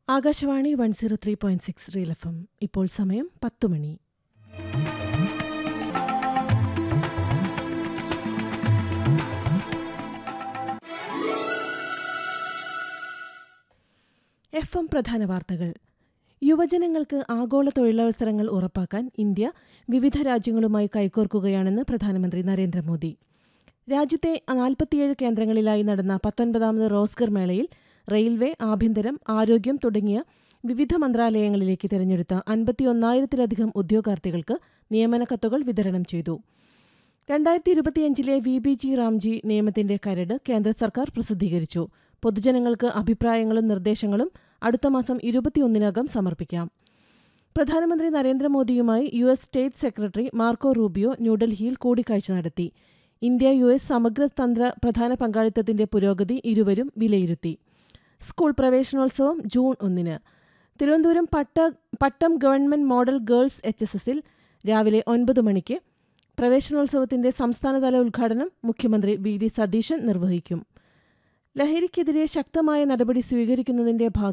Akashvani one zero three point six real F M ഇപ്പോൾ സമയം പത്തു മണി എഫ് എം പ്രധാന വാർത്തകൾ യുവജനങ്ങൾക്ക് ആഗോള തൊഴിലവസരങ്ങൾ ഉറപ്പാക്കാൻ ഇന്ത്യ വിവിധ രാജ്യങ്ങളുമായി കൈകോർക്കുകയാണെന്ന് പ്രധാനമന്ത്രി നരേന്ദ്രമോദി രാജ്യത്തെ നാൽപ്പത്തിയേഴ് കേന്ദ്രങ്ങളിലായി നടന്ന പത്തൊൻപതാമത് റോസ്ഗർ മേളയിൽ റെയിൽവേ ആഭ്യന്തരം ആരോഗ്യം തുടങ്ങിയ വിവിധ മന്ത്രാലയങ്ങളിലേക്ക് തിരഞ്ഞെടുത്ത അൻപത്തിയൊന്നായിരത്തിലധികം ഉദ്യോഗാർത്ഥികൾക്ക് നിയമന കത്തുകൾ വിതരണം ചെയ്തു രണ്ടായിരത്തി ഇരുപത്തിയഞ്ചിലെ വി ബി ജി റാംജി നിയമത്തിന്റെ കരട് കേന്ദ്ര സർക്കാർ പ്രസിദ്ധീകരിച്ചു പൊതുജനങ്ങൾക്ക് അഭിപ്രായങ്ങളും നിർദ്ദേശങ്ങളും അടുത്ത മാസം ഇരുപത്തിയൊന്നിനകം സമർപ്പിക്കാം പ്രധാനമന്ത്രി നരേന്ദ്രമോദിയുമായി U S state secretary Marco Rubio ന്യൂഡൽഹിയിൽ കൂടിക്കാഴ്ച നടത്തി ഇന്ത്യ യു എസ് സമഗ്ര തന്ത്ര പ്രധാന പങ്കാളിത്തത്തിന്റെ പുരോഗതി ഇരുവരും വിലയിരുത്തി സ്കൂൾ പ്രവേശനോത്സവം ജൂൺ ഒന്നിന് തിരുവനന്തപുരം പട്ട Pattom government model girls H S എസിൽ രാവിലെ ഒൻപത് മണിക്ക് പ്രവേശനോത്സവത്തിന്റെ സംസ്ഥാനതല ഉദ്ഘാടനം മുഖ്യമന്ത്രി വി ഡി സതീശൻ നിർവഹിക്കും ലഹരിക്കെതിരെ ശക്തമായ നടപടി സ്വീകരിക്കുന്നതിന്റെ ഭാഗം